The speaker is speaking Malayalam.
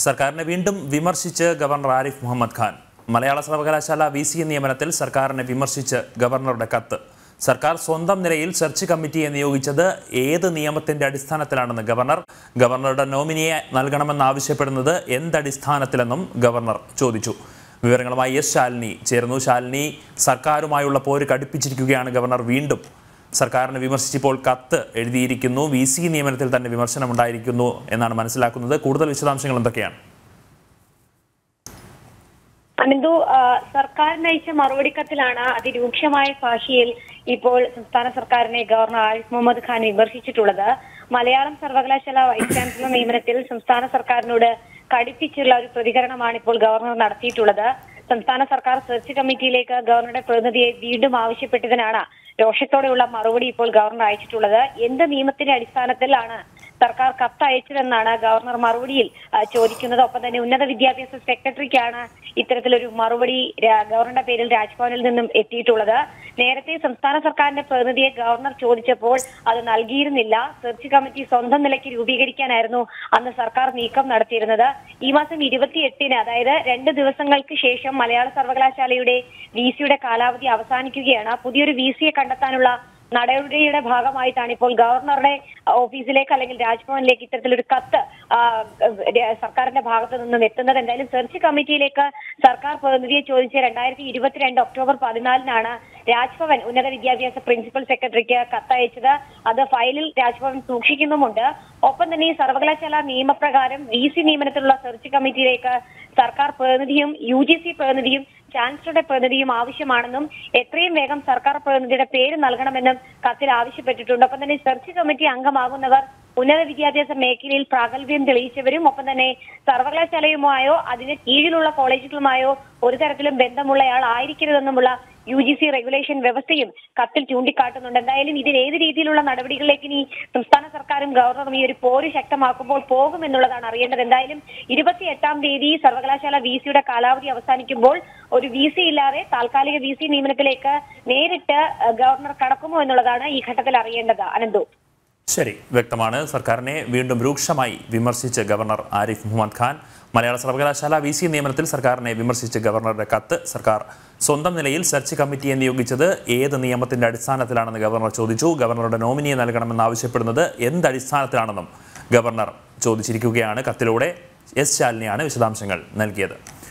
സർക്കാരിനെ വീണ്ടും വിമർശിച്ച് ഗവർണർ ആരിഫ് മുഹമ്മദ് ഖാൻ മലയാള സർവകലാശാല വി സി നിയമനത്തിൽ സർക്കാരിനെ വിമർശിച്ച് ഗവർണറുടെ കത്ത് സർക്കാർ സ്വന്തം നിലയിൽ സെർച്ച് കമ്മിറ്റിയെ നിയോഗിച്ചത് ഏത് നിയമത്തിന്റെ അടിസ്ഥാനത്തിലാണെന്ന് ഗവർണർ ഗവർണറുടെ നോമിനിയെ നൽകണമെന്ന് ആവശ്യപ്പെടുന്നത് എന്തടിസ്ഥാനത്തിലെന്നും ഗവർണർ ചോദിച്ചു വിവരങ്ങളുമായി എസ് ശാലിനി ചേർന്നു ശാലിനി സർക്കാരുമായുള്ള പോര് കടുപ്പിച്ചിരിക്കുകയാണ് ഗവർണർ വീണ്ടും സർക്കാരിനെ വിമർശിച്ചിപ്പോൾ കത്ത് എഴുതിയിരിക്കുന്നു വി സി നിയമനത്തിൽ തന്നെ വിമർശനമുണ്ടായിരിക്കുന്നു എന്നാണ് മനസ്സിലാക്കുന്നത് കൂടുതൽ വിശദാംശങ്ങൾ എന്തൊക്കെയാണ് അനന്തു ആ, സർക്കാരിന് അയച്ച മറുപടി കത്തിലാണ് അതിരൂക്ഷമായ ഭാഷയിൽ ഇപ്പോൾ സംസ്ഥാന സർക്കാരിനെ ഗവർണർ ആരിഫ് മുഹമ്മദ് ഖാൻ വിമർശിച്ചിട്ടുള്ളത് മലയാളം സർവകലാശാല വൈസ് ചാൻസലർ നിയമനത്തിൽ സംസ്ഥാന സർക്കാരിനോട് കടുപ്പിച്ചുള്ള ഒരു പ്രതികരണമാണ് ഇപ്പോൾ ഗവർണർ നടത്തിയിട്ടുള്ളത് സംസ്ഥാന സർക്കാർ സെർച്ച് കമ്മിറ്റിയിലേക്ക് ഗവർണറുടെ പ്രതിനിധിയെ വീണ്ടും ആവശ്യപ്പെട്ടതിനാണ് രോഷത്തോടെയുള്ള മറുപടി ഇപ്പോൾ ഗവർണർ അയച്ചിട്ടുള്ളത് എന്ത് നിയമത്തിന്റെ അടിസ്ഥാനത്തിലാണ് സർക്കാർ കത്ത് അയച്ചതെന്നാണ് ഗവർണർ മറുപടിയിൽ ആ, ചോദിക്കുന്നത് ഒപ്പം തന്നെ ഉന്നത വിദ്യാഭ്യാസ സെക്രട്ടറിക്കാണ് ഇത്തരത്തിലൊരു മറുപടി രാ- ഗവർണറുടെ പേരിൽ രാജ്ഭവനിൽ നിന്നും എത്തിയിട്ടുള്ളത് നേരത്തെ സംസ്ഥാന സർക്കാരിന്റെ പ്രതിനിധിയെ ഗവർണർ ചോദിച്ചപ്പോൾ അത് നൽകിയിരുന്നില്ല സെർച്ച് കമ്മിറ്റി സ്വന്തം നിലയ്ക്ക് രൂപീകരിക്കാനായിരുന്നു അന്ന് സർക്കാർ നീക്കം നടത്തിയിരുന്നത് ഈ മാസം ഇരുപത്തിയെട്ടിന് അതായത് രണ്ട് ദിവസങ്ങൾക്ക് ശേഷം മലയാള സർവകലാശാലയുടെ വി സിയുടെ കാലാവധി അവസാനിക്കുകയാണ് പുതിയൊരു വി സിയെ കണ്ടെത്താനുള്ള നടപടിയുടെ ഭാഗമായിട്ടാണ് ഇപ്പോൾ ഗവർണറുടെ ഓഫീസിലേക്ക് അല്ലെങ്കിൽ രാജ്ഭവനിലേക്ക് ഇത്തരത്തിലൊരു കത്ത് ആ, ര- സർക്കാരിന്റെ ഭാഗത്തു നിന്നും എത്തുന്നത് എന്തായാലും സെർച്ച് കമ്മിറ്റിയിലേക്ക് സർക്കാർ പ്രതിനിധിയെ ചോദിച്ച് രണ്ടായിരത്തി ഇരുപത്തിരണ്ട് ഒക്ടോബർ പതിനാലിനാണ് രാജ്ഭവൻ ഉന്നത വിദ്യാഭ്യാസ പ്രിൻസിപ്പൽ സെക്രട്ടറിക്ക് കത്തയച്ചത് അത് ഫയലിൽ രാജ്ഭവൻ സൂക്ഷിക്കുന്നുമുണ്ട് ഒപ്പം തന്നെ ഈ സർവകലാശാല നിയമപ്രകാരം വി സി നിയമനത്തിലുള്ള സെർച്ച് കമ്മിറ്റിയിലേക്ക് സർക്കാർ പ്രതിനിധിയും യു ജി സി പ്രതിനിധിയും ചാൻസലറുടെ പ്രതിനിധിയും ആവശ്യമാണെന്നും എത്രയും വേഗം സർക്കാർ പ്രതിനിധിയുടെ പേര് നൽകണമെന്നും കത്തിൽ ആവശ്യപ്പെട്ടിട്ടുണ്ട് ഒപ്പം തന്നെ സെർച്ച് കമ്മിറ്റി അംഗമാകുന്നവർ ഉന്നത വിദ്യാഭ്യാസ മേഖലയിൽ പ്രാഗൽഭ്യം തെളിയിച്ചവരും ഒപ്പം തന്നെ സർവകലാശാലയുമായോ അതിന് കീഴിലുള്ള കോളേജുകളുമായോ ഒരു തരത്തിലും ബന്ധമുള്ളയാൾ ആയിരിക്കരുതെന്നുമുള്ള യു ജി സി റെഗുലേഷൻ വ്യവസ്ഥയും കത്തിൽ ചൂണ്ടിക്കാട്ടുന്നുണ്ട് എന്തായാലും ഇതിൽ ഏത് രീതിയിലുള്ള നടപടികളിലേക്ക് ഇനി സംസ്ഥാന സർക്കാരും ഗവർണറും ഈ ഒരു പോര് ശക്തമാക്കുമ്പോൾ പോകുമെന്നുള്ളതാണ് അറിയേണ്ടത് എന്തായാലും ഇരുപത്തി എട്ടാം തീയതി സർവകലാശാല വി സിയുടെ കാലാവധി അവസാനിക്കുമ്പോൾ ഒരു വി സി ഇല്ലാതെ താൽക്കാലിക വി സി നിയമനത്തിലേക്ക് നേരിട്ട് ഏഹ്, ഗവർണർ കടക്കുമോ എന്നുള്ളതാണ് ഈ ഘട്ടത്തിൽ അറിയേണ്ടത് അനന്തു ശരി വ്യക്തമാണ് സർക്കാരിനെ വീണ്ടും രൂക്ഷമായി വിമർശിച്ച് ഗവർണർ ആരിഫ് മുഹമ്മദ് ഖാൻ മലയാള സർവകലാശാല വി സി നിയമനത്തിൽ സർക്കാരിനെ വിമർശിച്ച് ഗവർണറുടെ കത്ത് സർക്കാർ സ്വന്തം നിലയിൽ സെർച്ച് കമ്മിറ്റിയെ നിയോഗിച്ചത് ഏത് നിയമത്തിന്റെ അടിസ്ഥാനത്തിലാണെന്ന് ഗവർണർ ചോദിച്ചു ഗവർണറുടെ നോമിനിയെ നൽകണമെന്ന് ആവശ്യപ്പെടുന്നത് എന്ത് അടിസ്ഥാനത്തിലാണെന്നും ഗവർണർ ചോദിച്ചിരിക്കുകയാണ് കത്തിലൂടെ എസ് ശാലിനിയാണ് വിശദാംശങ്ങൾ നൽകിയത്